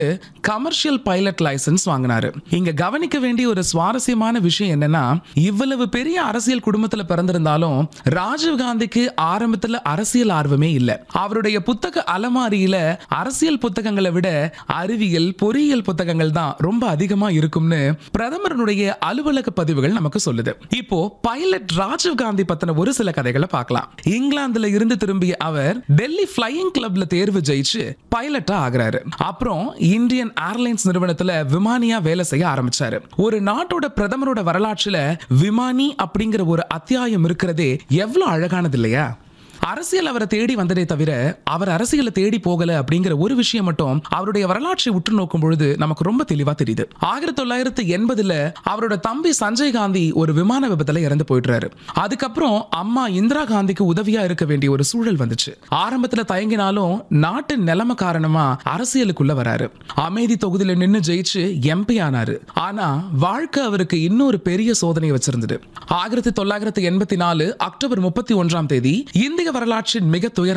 commercial pilot licence வாங்கினாரு இங்க கவனிக்க வேண்டிய ஒரு சுவாரஸ்யமான விஷயம் என்னன்னா இவ்வளவு பெரிய அரசியல் குடும்பத்துல பிறந்திருந்தாலும் ராஜீவ் காந்திக்கு ஆரம்பத்துல அரசியல் ஆர்வமே இல்ல அவருடைய புத்தக அலமாரியில அரசியல் புத்தகங்களை விட அறிவியல் பொறியியல் புத்தகங்கள் தான் ரொம்ப அதிகமா இருக்கும்னு பிரதமருடைய அலுவலக பதிவுகள் நமக்கு சொல்லுது இப்போ பைலட் ராஜீவ் காந்தி பத்தின ஒரு சில கதைகளை பார்க்கலாம் இங்கிலாந்துல இருந்து திரும்பிய அவர் டெல்லி ஃபிளையிங் கிளப்ல தேர்வு ஜெயிச்சு பைலட்டா ஆகுறாரு அப்புறம் இந்தியன் ஏர்லைன்ஸ் நிறுவனத்துல விமானியா வேலை செய்ய ஆரம்பிச்சாரு ஒரு நாட்டோட பிரதமரோட வரலாற்றுல விமானி அப்படிங்கிற ஒரு அத்தியாயம் இருக்கிறதே எவ்வளவு அழகானது இல்லையா அரசியல் அவரை தேடி வந்ததே தவிர அவர் அரசியலை தேடி போகல அப்படிங்கிற ஒரு விஷயம் மட்டும் அவருடைய வரலாற்றை உற்று நோக்கும் பொழுது நமக்கு ரொம்ப தெளிவா தெரியுது ஆயிரத்தி தொள்ளாயிரத்தி எண்பதுல அவரோட தம்பி சஞ்சய் காந்தி ஒரு விமான விபத்துல இறந்து போயிடுறாரு அதுக்கப்புறம் அம்மா இந்திரா காந்திக்கு உதவியா இருக்க வேண்டிய ஒரு சூழல் வந்துச்சு ஆரம்பத்துல தயங்கினாலும் நாட்டு நிலைமை காரணமா அரசியலுக்குள்ள வராரு அமைதி தொகுதியில நின்னு ஜெயிச்சு எம்பி ஆனாரு ஆனா வாழ்க்கை அவருக்கு இன்னொரு பெரிய சோதனையை வச்சிருந்தது ஆயிரத்தி தொள்ளாயிரத்தி எண்பத்தி நாலு அக்டோபர் முப்பத்தி ஒன்றாம் தேதி இந்திய வரலாற்றின் மிக துயர